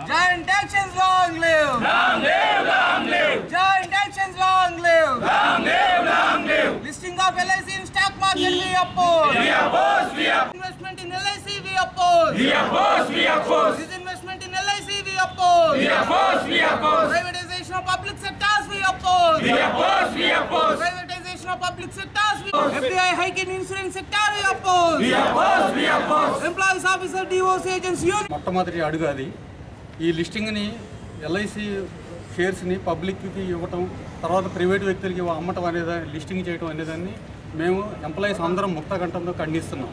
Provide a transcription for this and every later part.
Giant actions long live! Long live, long live! Giant actions long live! Long live, long live! Listing of LIC in stock market we oppose! We oppose, we oppose! Investment in LIC we oppose! We oppose, we oppose! Disinvestment in LIC we oppose! We oppose, we oppose! Privatization of public sectors we oppose! We oppose, we oppose! Privatization of public sectors we oppose! FDI hike in insurance sector we oppose! We oppose, we oppose! Employees officer DOC agents union మొట్టమొదటి అడుగు అది ఈ లిస్టింగ్ని LIC షేర్స్ని పబ్లిక్కి ఇవ్వటం తర్వాత private వ్యక్తులకి అమ్మటం అనేది లిస్టింగ్ చేయటం అనేదాన్ని మేము ఎంప్లాయీస్ అందరం ముక్త కంఠంతో ఖండిస్తున్నాం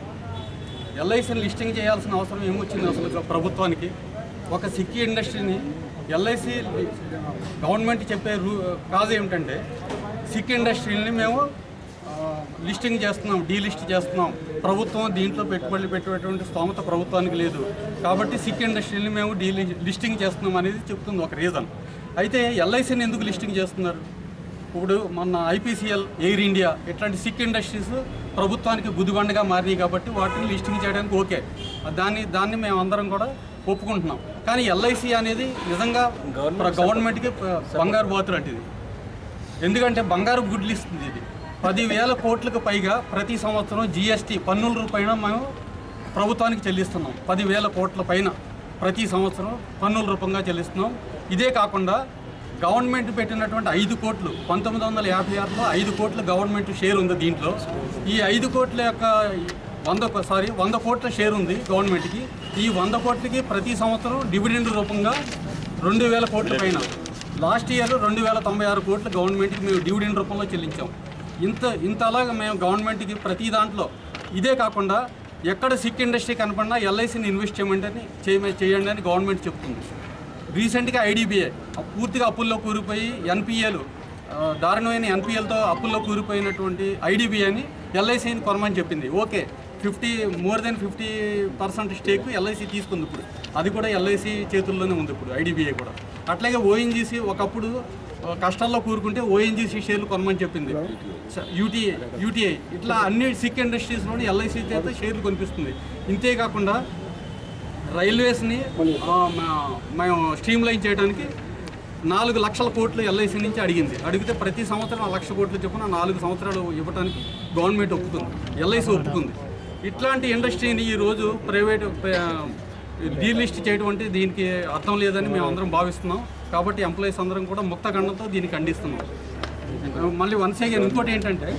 ఎల్ఐసిని లిస్టింగ్ చేయాల్సిన అవసరం ఏమొచ్చింది అసలు ప్రభుత్వానికి ఒక సిక్కీ ఇండస్ట్రీని ఎల్ఐసి గవర్నమెంట్ చెప్పే రూ కాజ్ ఏమిటంటే సిక్ ఇండస్ట్రీని మేము ఆ, లిస్టింగ్ చేస్తున్నాం డీలిస్ట్ చేస్తున్నాం ప్రభుత్వం దీంట్లో పెట్టుబడులు పెట్టేటువంటి స్తోమత ప్రభుత్వానికి లేదు కాబట్టి సిక్ ఇండస్ట్రీని మేము డీ లిస్టింగ్ చేస్తున్నాం అనేది చెప్తుంది ఒక రీజన్ అయితే ఎల్ఐసిని ఎందుకు లిస్టింగ్ చేస్తున్నారు ఇప్పుడు మొన్న ఐపీసీఎల్ ఎయిర్ ఇండియా ఇట్లాంటి సిక్ ఇండస్ట్రీస్ ప్రభుత్వానికి గుదిబండగా మారినాయి కాబట్టి వాటిని లిస్టింగ్ చేయడానికి ఓకే దాన్ని దాన్ని మేము అందరం కూడా ఒప్పుకుంటున్నాం కానీ ఎల్ఐసి అనేది నిజంగా గవర్నమెంట్కి బంగారు బాతు లాంటిది ఎందుకంటే బంగారు గుడ్లు ఇస్తుంది ఇది పదివేల కోట్లకు పైగా ప్రతి సంవత్సరం జిఎస్టీ పన్నుల రూపాయన మేము ప్రభుత్వానికి చెల్లిస్తున్నాం పదివేల కోట్ల పైన ప్రతి సంవత్సరం పన్నుల రూపంగా చెల్లిస్తున్నాం ఇదే కాకుండా గవర్నమెంట్ పెట్టినటువంటి ఐదు కోట్లు పంతొమ్మిది వందల యాభై ఆరులో ఐదు కోట్ల గవర్నమెంట్ షేర్ ఉంది దీంట్లో ఈ ఐదు కోట్ల యొక్క వంద సారీ వంద కోట్ల షేర్ ఉంది గవర్నమెంట్కి ఈ వంద కోట్లకి ప్రతి సంవత్సరం డివిడెండ్ రూపంగా రెండు వేల కోట్ల పైన లాస్ట్ ఇయర్ రెండు వేల తొంభై ఆరు కోట్లు గవర్నమెంట్కి మేము డివిడెండ్ రూపంలో చెల్లించాం ఇంత ఇంత అలాగా మేము గవర్నమెంట్కి ప్రతి దాంట్లో ఇదే కాకుండా ఎక్కడ సిక్ ఇండస్ట్రీ కనపడినా ఎల్ఐసిని ఇన్వెస్ట్ చేయమంటే చేయమ చేయండి అని గవర్నమెంట్ చెప్తుంది రీసెంట్గా ఐడిబిఐ పూర్తిగా అప్పుల్లో కూరిపోయి ఎన్పిఏలు దారుణమైన ఎన్పిఎల్తో అప్పుల్లో కూరిపోయినటువంటి ఐడిబిఐని ఎల్ఐసిని కొనమని చెప్పింది okay fifty more then fifty percent stake LIC తీసుకుంది ఇప్పుడు అది కూడా ఎల్ఐసి చేతుల్లోనే ఉంది ఇప్పుడు ఐడిబిఐ కూడా అట్లాగే ఓఎన్జీసీ ఒకప్పుడు ఆ, కష్టాల్లో కూరుకుంటే ఓఎన్జీసీ షేర్లు కొనమని చెప్పింది యూటీఐ యూటీఐ ఇట్లా అన్ని సిక్ ఇండస్ట్రీస్లోని ఎల్ఐసి చేత షేర్లు కొనిపిస్తుంది ఇంతే కాకుండా రైల్వేస్ని ఆ, మా- మేము స్ట్రీమ్ లైన్ చేయడానికి నాలుగు లక్షల కోట్లు ఎల్ఐసి నుంచి అడిగింది అడిగితే ప్రతి సంవత్సరం ఆ లక్ష కోట్లు చొప్పున నాలుగు సంవత్సరాలు ఇవ్వడానికి గవర్నమెంట్ ఒప్పుకుంది ఎల్ఐసి ఒప్పుకుంది ఇట్లాంటి ఇండస్ట్రీని ఈరోజు ప్రైవేట్ డీలిస్ట్ చేయడం అంటే దీనికి అర్థం లేదని మేము అందరం భావిస్తున్నాం కాబట్టి ఎంప్లాయీస్ అందరం కూడా ముక్త ఖండంతో దీన్ని ఖండిస్తున్నాం మళ్ళీ వన్స్ అగైన్ ఇంకోటి ఏంటంటే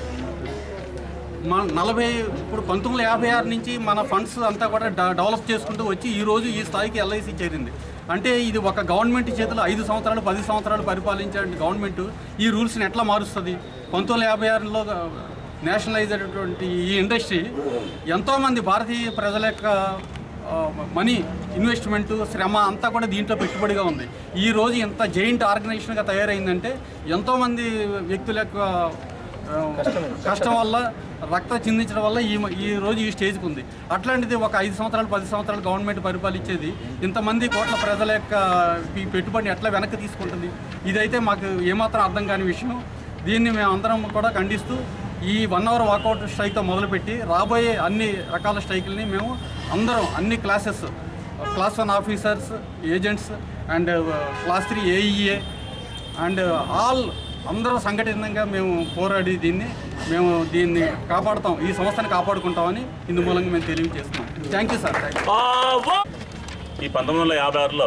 మన నలభై ఇప్పుడు పంతొమ్మిది వందల యాభై ఆరు నుంచి మన ఫండ్స్ అంతా కూడా డ- డెవలప్ చేసుకుంటూ వచ్చి ఈ రోజు ఈ స్థాయికి ఎల్ఐసి చేరింది అంటే ఇది ఒక గవర్నమెంట్ చేతిలో ఐదు సంవత్సరాలు పది సంవత్సరాలు పరిపాలించే గవర్నమెంట్ ఈ రూల్స్ని ఎట్లా మారుస్తుంది పంతొమ్మిది వందల యాభై ఆరులో నేషనలైజ్ అయినటువంటి ఈ ఇండస్ట్రీ ఎంతోమంది భారతీయ ప్రజల యొక్క ఆ, మనీ ఇన్వెస్ట్మెంట్ శ్రమ అంతా కూడా దీంట్లో పెట్టుబడిగా ఉంది ఈ రోజు ఇంత జైంట్ ఆర్గనైజేషన్గా తయారైందంటే ఎంతోమంది వ్యక్తుల యొక్క ఆ, కష్టం వల్ల రక్త చిందించడం వల్ల ఈ ఈ రోజు ఈ స్టేజ్కి ఉంది అట్లాంటిది ఒక ఐదు సంవత్సరాలు పది సంవత్సరాలు గవర్నమెంట్ పరిపాలించేది ఇంతమంది కోట్ల ప్రజల యొక్క ఈ పెట్టుబడిని ఎట్లా వెనక్కి తీసుకుంటుంది ఇదైతే మాకు ఏమాత్రం అర్థం కాని విషయం దీన్ని మేము అందరం కూడా ఖండిస్తూ ఈ వన్ అవర్ వాకౌట్ స్ట్రైక్తో మొదలుపెట్టి రాబోయే అన్ని రకాల స్ట్రైకుల్ని మేము అందరం అన్ని classes class one officers agents and class three AEA and all అందరూ సంఘటితంగా మేము పోరాడి దీన్ని మేము దీన్ని కాపాడుతాం ఈ సంస్థని కాపాడుకుంటామని ఇందు మూలంగా మేము తెలియజేస్తున్నాం thank you sir thank you ఈ పంతొమ్మిది వందల యాభై ఆరులో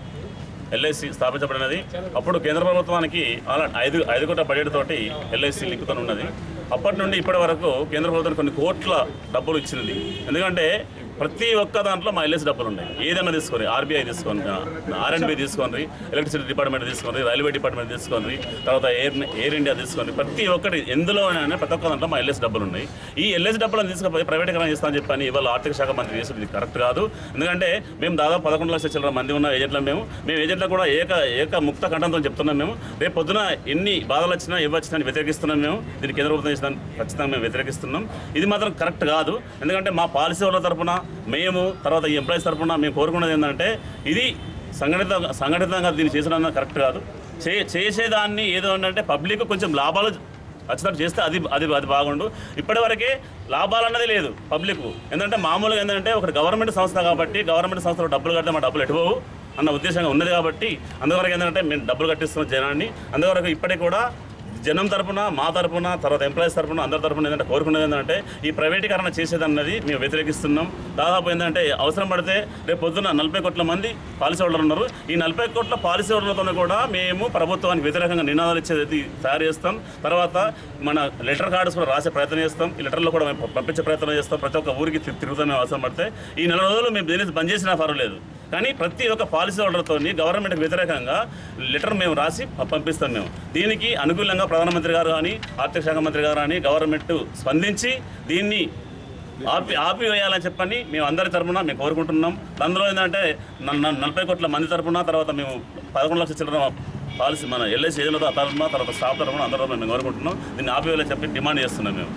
ఎల్ఐసి స్థాపించబడినది అప్పుడు కేంద్ర ప్రభుత్వానికి అలా ఐదు ఐదు కోట్ల బడ్జెట్ తోటి ఎల్ఐసి లింకుతో ఉన్నది అప్పటి నుండి ఇప్పటి వరకు కేంద్ర ప్రభుత్వం కొన్ని కోట్ల డబ్బులు ఇచ్చినది ఎందుకంటే ప్రతి ఒక్క దాంట్లో మా ఎల్ఐసి డబ్బులు ఉన్నాయి ఏదైనా తీసుకోండి ఆర్బీఐ తీసుకోండి ఆర్ఎండ్బి తీసుకోండి ఎలక్ట్రిసిటీ డిపార్ట్మెంట్ తీసుకోండి రైల్వే డిపార్ట్మెంట్ తీసుకోండి తర్వాత ఎయిర్ ఎయిర్ ఇండియా తీసుకోండి ప్రతి ఒక్కటి ఎందులో అయినా ప్రతి ఒక్క దాంట్లో మా ఎల్ఐసి డబ్బులు ఉన్నాయి ఈ ఎల్ఐసి డబ్బులను తీసుకుపోయి ప్రైవేటీకరణ చేస్తామని చెప్పని ఇవాళ ఆర్థిక శాఖ మంత్రి చేసేది కరెక్ట్ కాదు ఎందుకంటే మేము దాదాపు పదకొండు లక్షల చిల్లర మంది ఉన్న ఏజెంట్లం మేము మేము ఏజెంట్లకు కూడా ఏక ఏక ముక్త కంఠంతో చెప్తున్నాం మేము రేపు పొద్దున ఎన్ని బాధలు వచ్చినా ఇవ్వ వచ్చినా అని వ్యతిరేకిస్తున్నాం మేము దీనికి కేంద్ర ప్రభుత్వం చేసిన ఖచ్చితంగా మేము వ్యతిరేకిస్తున్నాం ఇది మాత్రం కరెక్ట్ కాదు ఎందుకంటే మా పాలసీ వాళ్ళ తరపున మేము తర్వాత ఈ ఎంప్లాయీస్ తరపున మేము కోరుకున్నది ఏంటంటే ఇది సంఘటిత సంఘటితంగా దీన్ని చేసడం కరెక్ట్ కాదు చే చేసేదాన్ని ఏదో అంటే పబ్లిక్ కొంచెం లాభాలు ఖచ్చితంగా చేస్తే అది అది అది బాగుండు ఇప్పటివరకే లాభాలు అన్నది లేదు పబ్లిక్ ఎందుకంటే మామూలుగా ఏంటంటే ఒక గవర్నమెంట్ సంస్థ కాబట్టి గవర్నమెంట్ సంస్థలో డబ్బులు కడితే మా డబ్బులు ఎటుపోవు అన్న ఉద్దేశంగా ఉన్నది కాబట్టి అందువరకు ఏంటంటే మేము డబ్బులు కట్టిస్తున్న జనాన్ని అందువరకు ఇప్పటికి కూడా జనం తరపున మా తరపున తర్వాత ఎంప్లాయీస్ తరపున అందరి తరపున ఏంటంటే కోరుకునేది ఏంటంటే ఈ ప్రైవేటీకరణ చేసేదన్నది మేము వ్యతిరేకిస్తున్నాం దాదాపు ఏంటంటే అవసరం పడితే రేపు పొద్దున నలభై కోట్ల మంది పాలసీ హోల్డర్లు ఉన్నారు ఈ నలభై కోట్ల పాలసీ హోల్డర్లతో కూడా మేము ప్రభుత్వానికి వ్యతిరేకంగా నినాదాలు ఇచ్చేది తయారు చేస్తాం తర్వాత మన లెటర్ కార్డ్స్ కూడా రాసే ప్రయత్నం చేస్తాం ఈ లెటర్లో కూడా మేము పంపించే ప్రయత్నం చేస్తాం ప్రతి ఒక్క ఊరికి తి- తిరుగుతాం మేము అవసరం పడితే ఈ నెల రోజులు మేము దీన్ని బంద్ చేసినా పర్వాలేదు కానీ ప్రతి ఒక్క పాలసీ హోల్డర్తో గవర్నమెంట్కి వ్యతిరేకంగా లెటర్ మేము రాసి ప- పంపిస్తాం మేము దీనికి అనుకూలంగా ప్రధానమంత్రి గారు కానీ ఆర్థిక శాఖ మంత్రి గారు కానీ గవర్నమెంట్ స్పందించి దీన్ని ఆపి ఆపివేయాలని చెప్పని మేము అందరి తరపున మేము కోరుకుంటున్నాం అందులో ఏంటంటే న- న- నలభై కోట్ల మంది తరపున తర్వాత మేము పదకొండు లక్షల చిల్లర పాలసీ మన ఎల్ఐసి ఏజెంట్లతో తరపున తర్వాత స్టాఫ్ తరపున అందరూ మేము కోరుకుంటున్నాం దీన్ని ఆపివేయాలని చెప్పి డిమాండ్ చేస్తున్నాం మేము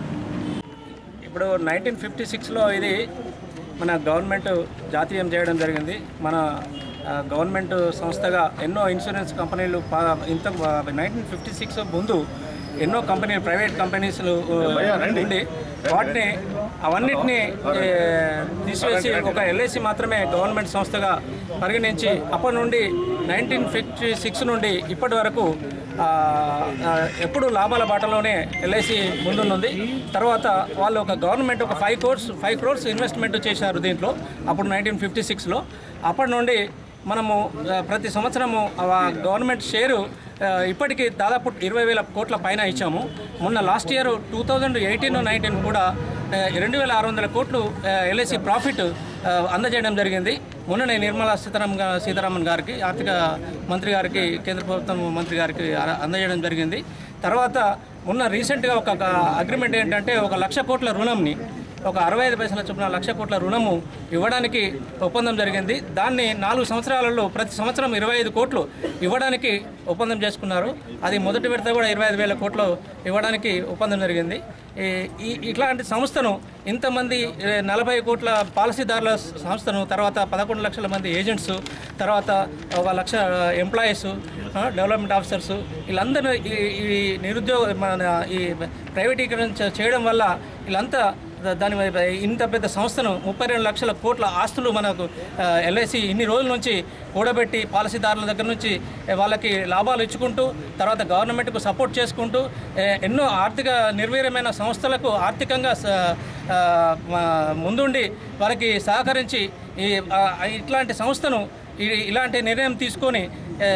ఇప్పుడు నైన్టీన్ ఫిఫ్టీ సిక్స్లో ఇది మన గవర్నమెంట్ జాతీయం చేయడం జరిగింది మన ఆ, గవర్నమెంట్ సంస్థగా ఎన్నో ఇన్సూరెన్స్ కంపెనీలు పా- ఇంత నైన్టీన్ ఫిఫ్టీ సిక్స్ ముందు ఎన్నో కంపెనీలు ప్రైవేట్ కంపెనీస్లు ఆ, ఉండి వాటిని అవన్నిటిని ఏ, తీసివేసి ఒక ఎల్ఐసి మాత్రమే గవర్నమెంట్ సంస్థగా పరిగణించి అప్పటి నుండి నైన్టీన్ ఫిఫ్టీ సిక్స్ నుండి ఇప్పటి వరకు ఆ, ఆ, ఎప్పుడు లాభాల బాటలోనే ఎల్ఐసి ముందుంది తర్వాత వాళ్ళు ఒక గవర్నమెంట్ ఒక five crores five crores investment చేశారు దీంట్లో అప్పుడు నైన్టీన్ ఫిఫ్టీ సిక్స్లో అప్పటి నుండి మనము ఆ, ప్రతి సంవత్సరము ఆ గవర్నమెంట్ షేరు ఆ, ఇప్పటికీ దాదాపు ఇరవై వేల కోట్ల పైన ఇచ్చాము మొన్న last year two thousand eighteen nineteen కూడా ఆ, రెండు వేల ఆరు వందల కోట్లు ఎల్ఐసి ప్రాఫిట్ ఆ, అందజేయడం జరిగింది మొన్ననే నిర్మలా సీతారామన్ గా- సీతారామన్ గారికి ఆర్థిక మంత్రి గారికి కేంద్ర ప్రభుత్వం మంత్రి గారికి అ- అందజేయడం జరిగింది తర్వాత మొన్న రీసెంట్గా ఒక అగ్రిమెంట్ ఏంటంటే ఒక లక్ష కోట్ల రుణంని ఒక అరవై ఐదు పైసల చొప్పున లక్ష కోట్ల రుణము ఇవ్వడానికి ఒప్పందం జరిగింది దాన్ని నాలుగు సంవత్సరాలలో ప్రతి సంవత్సరం ఇరవై ఐదు కోట్లు ఇవ్వడానికి ఒప్పందం చేసుకున్నారు అది మొదటి విడత కూడా ఇరవై ఐదు వేల కోట్లు ఇవ్వడానికి ఒప్పందం జరిగింది ఈ- ఈ ఇట్లాంటి సంస్థను ఇంతమంది ఏ, నలభై కోట్ల పాలసీదారుల సంస్థను తర్వాత పదకొండు లక్షల మంది ఏజెంట్స్ తర్వాత ఒక లక్ష ఎంప్లాయీస్ డెవలప్మెంట్ ఆఫీసర్స్ వీళ్ళందరూ ఈ ఈ నిరుద్యోగ మన ఈ ప్రైవేటీకరణ చే- చేయడం వల్ల వీళ్ళంతా దా- దాని వైపు ఇంత పెద్ద సంస్థను ముప్పై రెండు లక్షల కోట్ల ఆస్తులు మనకు ఎల్ఐసి ఇన్ని రోజుల నుంచి కూడబెట్టి పాలసీదారుల దగ్గర నుంచి ఏ, వాళ్ళకి లాభాలు ఇచ్చుకుంటూ తర్వాత గవర్నమెంట్కు సపోర్ట్ చేసుకుంటూ ఏ, ఎన్నో ఆర్థిక నిర్వీర్యమైన సంస్థలకు ఆర్థికంగా స- ఆ, మా- ముందుండి వారికి సహకరించి ఈ ఆ, ఇట్లాంటి సంస్థను ఈ- ఇలాంటి నిర్ణయం తీసుకొని ఆ,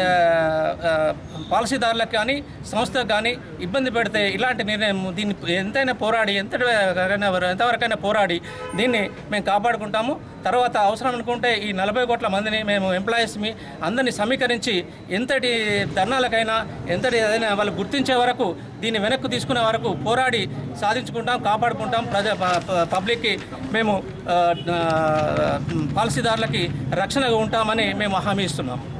ఆ, పాలసీదారులకు కానీ సంస్థకు కానీ ఇబ్బంది పెడితే ఇలాంటి నిర్ణయం దీన్ని ఎంతైనా పోరాడి ఎంత ఎంతవరకైనా పోరాడి దీన్ని మేము కాపాడుకుంటాము తర్వాత అవసరం అనుకుంటే ఈ నలభై కోట్ల మందిని మేము ఎంప్లాయీస్ని అందరినీ సమీకరించి ఎంతటి ధర్నాలకైనా ఎంతటి ఏదైనా వాళ్ళు గుర్తించే వరకు దీన్ని వెనక్కు తీసుకునే వరకు పోరాడి సాధించుకుంటాం కాపాడుకుంటాం ప్రజా ప- ప- పబ్లిక్కి మేము ఆ, ఆ, పాలసీదారులకి రక్షణగా ఉంటామని మేము హామీ ఇస్తున్నాం